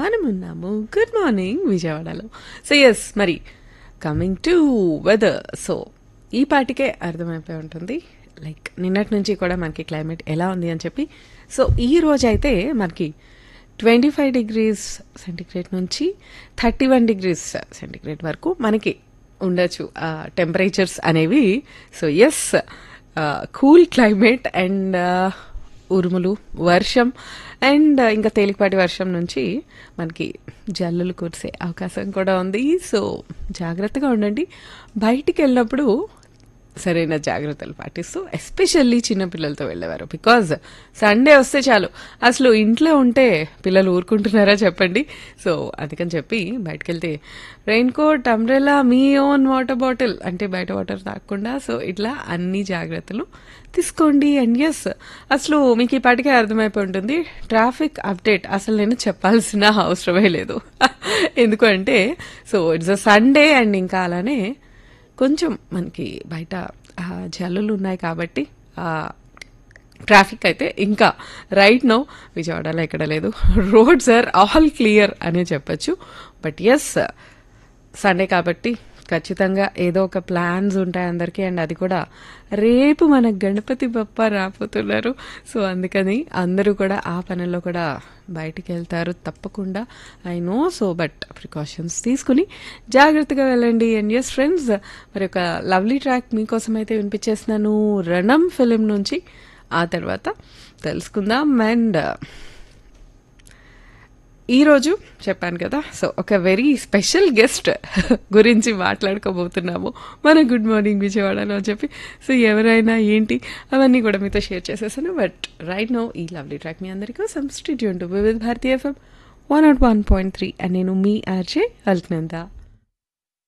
మనం ఉన్నాము good morning విజయవాడలో సో ఎస్ మరి కమింగ్ టు వెదర్ సో ఈ పాటికే అర్థమైపోయి ఉంటుంది లైక్ నిన్నటి నుంచి కూడా మనకి క్లైమేట్ ఎలా ఉంది అని చెప్పి సో ఈ రోజు అయితే మనకి ట్వంటీ ఫైవ్ డిగ్రీస్ సెంటిగ్రేడ్ నుంచి థర్టీ వన్ డిగ్రీస్ సెంటిగ్రేడ్ వరకు మనకి ఉండొచ్చు టెంపరేచర్స్ అనేవి so yes cool climate and ఉరుములు వర్షం అండ్ ఇంకా తేలికపాటి వర్షం నుంచి మనకి జల్లులు కురిసే అవకాశం కూడా ఉంది సో జాగ్రత్తగా ఉండండి బయటికి వెళ్ళినప్పుడు సరైన జాగ్రత్తలు పాటిస్తూ ఎస్పెషల్లీ చిన్నపిల్లలతో వెళ్ళేవారు బికాజ్ సండే వస్తే చాలు అసలు ఇంట్లో ఉంటే పిల్లలు ఊరుకుంటున్నారా చెప్పండి సో అందుకని చెప్పి బయటకు వెళ్తే రెయిన్ కోట్ అంబ్రెలా మీ ఓన్ వాటర్ బాటిల్ అంటే బయట వాటర్ తాగకుండా సో ఇట్లా అన్ని జాగ్రత్తలు తీసుకోండి అండ్ ఎస్ అసలు మీకు ఈ పాటికే అర్థమైపోయి ఉంటుంది ట్రాఫిక్ అప్డేట్ అసలు నేను చెప్పాల్సిన అవసరమే లేదు ఎందుకంటే so it's a Sunday and ఇంకా అలానే కొంచెం మనకి బయట ఆ, జల్లులు ఉన్నాయి కాబట్టి ఆ, ట్రాఫిక్ అయితే ఇంకా రైట్ నో విజయవాడలో ఎక్కడ లేదు రోడ్స్ ఆర్ ఆల్ క్లియర్ అనే చెప్పచ్చు బట్ ఎస్ సండే కాబట్టి ఖచ్చితంగా ఏదో ఒక ప్లాన్స్ ఉంటాయి అందరికీ అండ్ అది కూడా రేపు మన గణపతి బప్ప రాబోతున్నారు సో అందుకని అందరూ కూడా ఆ పనుల్లో కూడా బయటికి వెళ్తారు తప్పకుండా I know so but precautions తీసుకుని జాగ్రత్తగా వెళ్ళండి అండ్ ఎస్ ఫ్రెండ్స్ మరి ఒక లవ్లీ ట్రాక్ మీకోసం అయితే వినిపించేస్తున్నాను రణం ఫిలిం నుంచి ఆ తర్వాత తెలుసుకుందాం అండ్ ఈరోజు చెప్పాను కదా సో ఒక వెరీ స్పెషల్ గెస్ట్ గురించి మాట్లాడుకోబోతున్నాము మన గుడ్ మార్నింగ్ విజయవాడలో అని చెప్పి సో ఎవరైనా ఏంటి అవన్నీ కూడా మీతో షేర్ చేసేసాను బట్ రైట్ నో ఈ లవ్లీ ట్రాక్ మీ అందరికీ substitute Vividh Bharatiya FM one naught one point three అని నేను మీ ఆర్జే అల్క్నందా